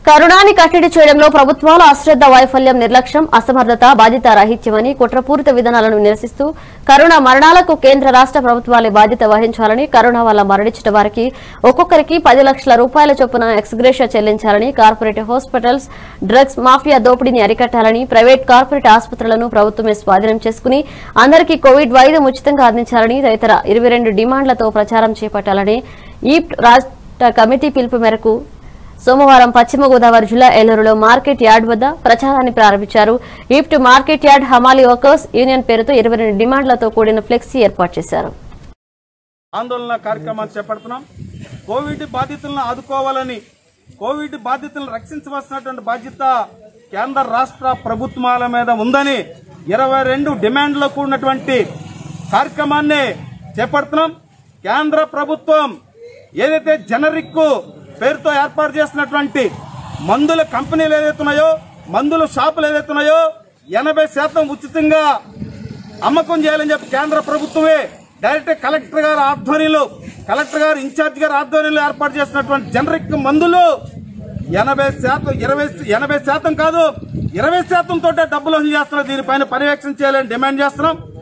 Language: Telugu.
కరుణాని కట్టడి చేయడంలో ప్రభుత్వాల అశ్రద్ధ వైఫల్యం నిర్లక్ష్యం అసమర్థత బాధ్యత రాహిత్యమని కుట్రపూరిత విధానాలను నిరసిస్తూ కరోనా మరణాలకు కేంద్ర రాష్ట ప్రభుత్వాలే బాధ్యత వహించాలని కరోనా వల్ల మరణించిన వారికి ఒక్కొక్కరికి పది లక్షల రూపాయల చొప్పున ఎక్స్గ్రేషియా చెల్లించాలని కార్పొరేట్ హాస్పిటల్స్ డ్రగ్స్ మాఫియా దోపిడీని అరికట్టాలని ప్రైవేట్ కార్పొరేట్ ఆసుపత్రులను ప్రభుత్వమే స్వాధీనం చేసుకుని అందరికీ కోవిడ్ వైద్యం ఉచితంగా అందించాలని తదితర ఇరవై రెండు డిమాండ్లతో ప్రచారం చేపట్టాలని ఈ రాష్ట్ర కమిటీ పిలుపు మేరకు సోమవారం పశ్చిమ గోదావరి జిల్లా ఏలూరులో మార్కెట్ యార్డ్ వద్ద ప్రచారాన్ని ప్రారంభించారు ఈఫ్ట్ మార్కెట్ యార్డ్ హమాలీ వర్కర్స్ యూనియన్ పేరుతో ఇరవై రెండు డిమాండ్లతో కూడిన ఫ్లెక్సీ ఏర్పాటు చేశారు ఆందోళన కార్యక్రమాలు చేపడుతున్నాం కోవిడ్ బాధితులను ఆదుకోవాలని కోవిడ్ బాధితులను రక్షించవలసినటువంటి బాధ్యత కేంద్ర రాష్ట్ర ప్రభుత్వాల మీద ఉందని ఇరవై రెండు డిమాండ్లో కూడినటువంటి కార్యక్రమాన్ని చేపడుతున్నాం కేంద్ర ప్రభుత్వం ఏదైతే జనరిక్ పేరుతో ఏర్పాటు చేసినటువంటి మందుల కంపెనీలు ఏదైతే ఉన్నాయో మందుల షాపులు ఏదైతే ఉన్నాయో ఎనభై శాతం ఉచితంగా అమ్మకం చేయాలని చెప్పి కేంద్ర ప్రభుత్వమే డైరెక్ట్ కలెక్టర్ గారి ఆధ్వర్యంలో కలెక్టర్ గారు ఇన్ఛార్జ్ గారి ఆధ్వర్యంలో ఏర్పాటు చేసినటువంటి జనరిక్ మందులు ఎనభై శాతం ఇరవై ఎనభై శాతం కాదు ఇరవై శాతం తోటే డబ్బులు వసూలు చేస్తున్నారు దీనిపైన పర్యవేక్షణ చేయాలని డిమాండ్ చేస్తున్నాం